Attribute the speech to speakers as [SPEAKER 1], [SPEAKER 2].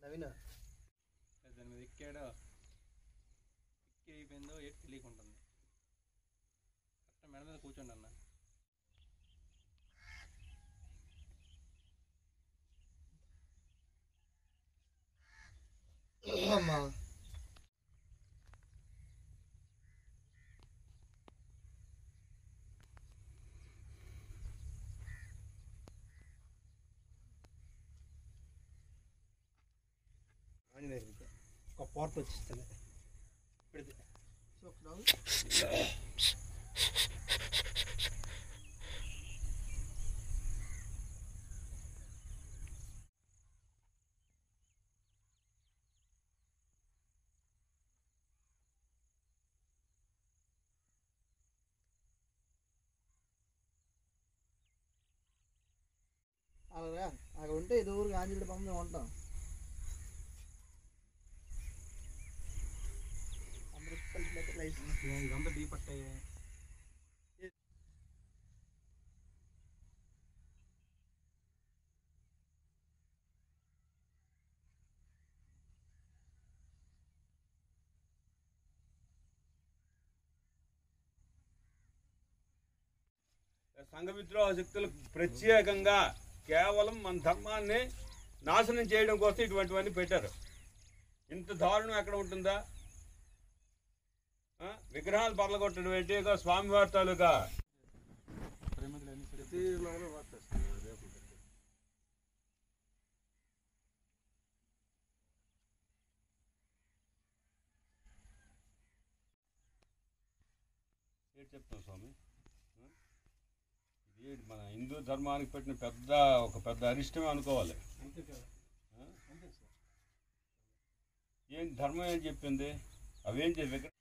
[SPEAKER 1] నవీన
[SPEAKER 2] దాని మీద ఎక్కాడో ఎక్కి అయిపోయిందో ఏంటి తెలియకుంటుంది కరెక్ట్ మెడ మీద కూర్చోండి అన్న
[SPEAKER 1] అమ్మా ఆంజనేయ విద్య ఒక పార్ట్ వచ్చిస్తుంది పెడితే సో అలాగా అక్కడ ఉంటే ఇది ఊరికి ఆంజనేయుడి బొమ్మ మేము ఉంటాం అమృతపల్లి లైసెన్స్
[SPEAKER 2] ఇదంతా డీప్ అట్టయ్యే
[SPEAKER 3] సంఘ విద్రోహ శక్తులు ప్రత్యేకంగా కేవలం మన ధర్మాన్ని నాశనం చేయడం కోసం ఇటువంటివన్నీ పెట్టారు ఇంత దారుణం ఎక్కడ ఉంటుందా ఆ? విగ్రహాలు పగలగొట్టడం ఏంటి ఇక స్వామివారి తాలూకా
[SPEAKER 2] ప్రేమలు అన్ని సరే
[SPEAKER 3] ఏంటి చెప్తాం స్వామి ఆ? ఇది మన హిందూ ధర్మానికి పెట్టిన పెద్ద ఒక పెద్ద అరిష్టమే అనుకోవాలి
[SPEAKER 2] అంతే కదా
[SPEAKER 3] ఆ?
[SPEAKER 2] అంతే సార్
[SPEAKER 3] ఏం ధర్మం ఏం చెప్పింది అవేం చెప్పి